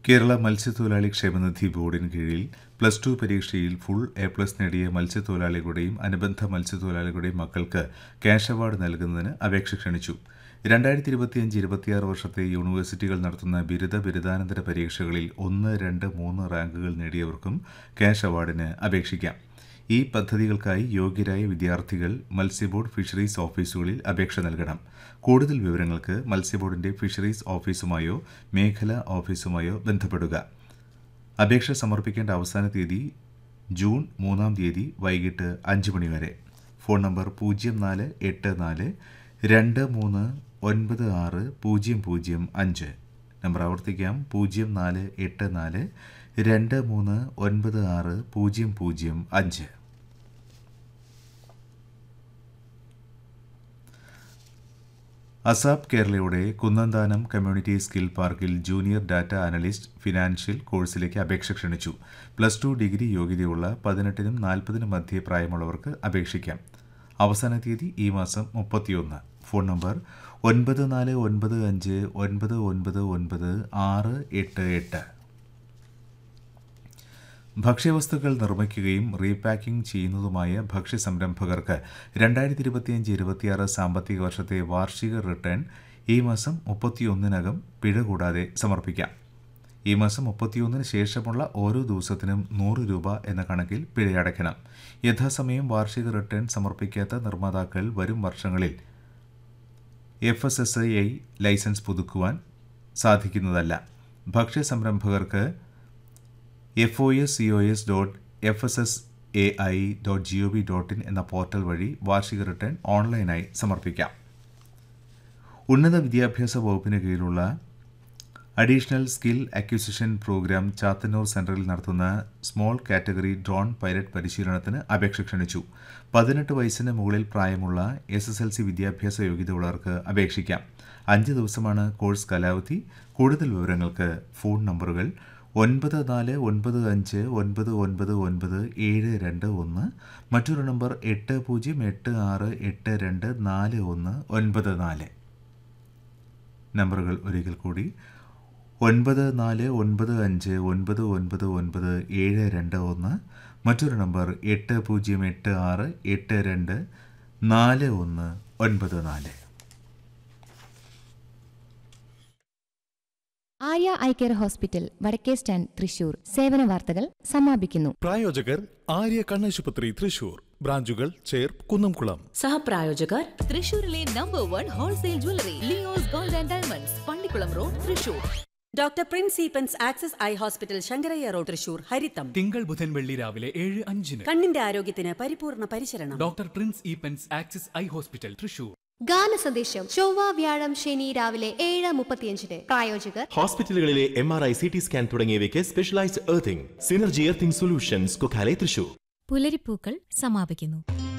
കേരള മത്സ്യത്തൊഴിലാളി ക്ഷേമനിധി ബോർഡിന് കീഴിൽ പ്ലസ് ടു പരീക്ഷയിൽ ഫുൾ എ പ്ലസ് നേടിയ മത്സ്യത്തൊഴിലാളികളുടെയും അനുബന്ധ മത്സ്യത്തൊഴിലാളികളുടെയും മക്കൾക്ക് ക്യാഷ് അവാർഡ് നൽകുന്നതിന് അപേക്ഷ ക്ഷണിച്ചു രണ്ടായിരത്തി ഇരുപത്തിയഞ്ച് ഇരുപത്തിയാറ് വർഷത്തെ യൂണിവേഴ്സിറ്റികൾ നടത്തുന്ന ബിരുദ ബിരുദാനന്തര പരീക്ഷകളിൽ ഒന്ന് രണ്ട് മൂന്ന് റാങ്കുകൾ നേടിയവർക്കും ക്യാഷ് അവാർഡിന് അപേക്ഷിക്കാം ഈ പദ്ധതികൾക്കായി യോഗ്യരായ വിദ്യാർത്ഥികൾ മത്സ്യബോർഡ് ഫിഷറീസ് ഓഫീസുകളിൽ അപേക്ഷ നൽകണം കൂടുതൽ വിവരങ്ങൾക്ക് മത്സ്യബോർഡിന്റെ ഫിഷറീസ് ഓഫീസുമായോ മേഖലാ ഓഫീസുമായോ ബന്ധപ്പെടുക അപേക്ഷ സമർപ്പിക്കേണ്ട അവസാന തീയതി ജൂൺ മൂന്നാം തീയതി വൈകിട്ട് അഞ്ച് മണി വരെ ഫോൺ നമ്പർ പൂജ്യം നാല് എട്ട് നാല് രണ്ട് മൂന്ന് ഒൻപത് ആറ് പൂജ്യം പൂജ്യം അഞ്ച് നമ്പർ ആവർത്തിക്കാം പൂജ്യം നാല് എട്ട് നാല് രണ്ട് മൂന്ന് ഒൻപത് ആറ് പൂജ്യം പൂജ്യം അഞ്ച് അസാബ് കേരളയുടെ കുന്നന്താനം കമ്മ്യൂണിറ്റി സ്കിൽ പാർക്കിൽ ജൂനിയർ ഡാറ്റ അനലിസ്റ്റ് ഫിനാൻഷ്യൽ കോഴ്സിലേക്ക് അപേക്ഷ ക്ഷണിച്ചു പ്ലസ് ടു ഡിഗ്രി യോഗ്യതയുള്ള പതിനെട്ടിനും നാൽപ്പതിനും മധ്യേ പ്രായമുള്ളവർക്ക് അപേക്ഷിക്കാം അവസാന തീയതി ഈ മാസം മുപ്പത്തിയൊന്ന് ഫോൺ നമ്പർ ഒൻപത് നാല് ഒൻപത് അഞ്ച് ഒൻപത് ഒൻപത് ഒൻപത് ആറ് എട്ട് എട്ട് ഭക്ഷ്യവസ്തുക്കൾ നിർമ്മിക്കുകയും റീപാക്കിംഗ് ചെയ്യുന്നതുമായ ഭക്ഷ്യ സംരംഭകർക്ക് രണ്ടായിരത്തി ഇരുപത്തിയഞ്ച് ഇരുപത്തിയാറ് സാമ്പത്തിക വർഷത്തെ വാർഷിക റിട്ടേൺ ഈ മാസം മുപ്പത്തിയൊന്നിനകം പിഴ കൂടാതെ സമർപ്പിക്കാം ഈ മാസം മുപ്പത്തിയൊന്നിന് ശേഷമുള്ള ഓരോ ദിവസത്തിനും നൂറ് രൂപ എന്ന കണക്കിൽ പിഴയടയ്ക്കണം യഥാസമയം വാർഷിക റിട്ടേൺ സമർപ്പിക്കാത്ത നിർമ്മാതാക്കൾ വരും വർഷങ്ങളിൽ F S S I licence പുതുക്കുവാൻ സാധിക്കുന്നതല്ല ഭക്ഷ്യ സംരംഭകർക്ക് F O S C O S dot F S S A I dot G O V dot I N portal വഴി വാർഷിക റിട്ടേൺ ഓൺലൈനായി സമർപ്പിക്കാം ഉന്നത വിദ്യാഭ്യാസ വകുപ്പിന് കീഴിലുള്ള additional skill acquisition programme Chathannoor സെന്ററിൽ നടത്തുന്ന സ്മോൾ കാറ്റഗറി ഡ്രോൺ പൈലറ്റ് പരിശീലനത്തിന് അപേക്ഷ ക്ഷണിച്ചു പതിനെട്ട് വയസ്സിന് മുകളിൽ പ്രായമുള്ള എസ് എസ് എൽ സി വിദ്യാഭ്യാസ യോഗ്യതയുള്ളവർക്ക് അപേക്ഷിക്കാം അഞ്ച് ദിവസമാണ് കോഴ്സ് കാലാവധി കൂടുതൽ വിവരങ്ങൾക്ക് ഫോൺ നമ്പറുകൾ ഒൻപത് നാല് ഒൻപത് അഞ്ച് ഒൻപത് ഒൻപത് ഒൻപത് ഏഴ് രണ്ട് ഒന്ന് മറ്റൊരു നമ്പർ എട്ട് പൂജ്യം എട്ട് ആറ് എട്ട് രണ്ട് നാല് ഒന്ന് ഒൻപത് നാല് നമ്പറുകൾ ഒരിക്കൽ കൂടി ഒൻപത് നാല് ഒൻപത് അഞ്ച് ഒൻപത് ഒൻപത് ഒൻപത് ഏഴ് രണ്ട് ഒന്ന് മറ്റൊരു നമ്പർ എട്ട് പൂജ്യം എട്ട് ആറ് എട്ട് രണ്ട് നാല് ഒന്ന് ഒൻപത് നാല് ആര്യ ഐ കെയർ ഹോസ്പിറ്റൽ വടക്കേ സ്റ്റാൻഡ് തൃശൂർ സേവന വാർത്തകൾ സമാപിക്കുന്നു പ്രായോജകർ ആര്യ കണ്ണാശുപത്രി തൃശൂർ ബ്രാഞ്ചുകൾ ചേർ കുന്നംകുളം സഹപ്രായോജകർ തൃശൂരിലെ number one wholesale jewellery Leo's gold and diamonds Pallikulam road Thrissur doctor Prince Eapen's access eye hospital Sankarayya road Thrissur ഹരിത്തം തിങ്കൾ ബുധൻ വെള്ളി രാവിലെ ഏഴ് അഞ്ചിന് കണ്ണിന്റെ ആരോഗ്യത്തിന് പരിപൂർണ പരിചരണം doctor Prince Eapen's axis eye hospital Thrissur ഗാന സന്ദേശം ചൊവ്വ വ്യാഴം ശനി രാവിലെ ഏഴ് മുപ്പത്തിയഞ്ചിന് പ്രായോജകർ ഹോസ്പിറ്റലുകളിലെ M R I C T scan തുടങ്ങിയവയ്ക്ക് specialised earthing synergy earthing solutions Kokkale Thrissur പുലരിപ്പൂക്കൾ സമാപിക്കുന്നു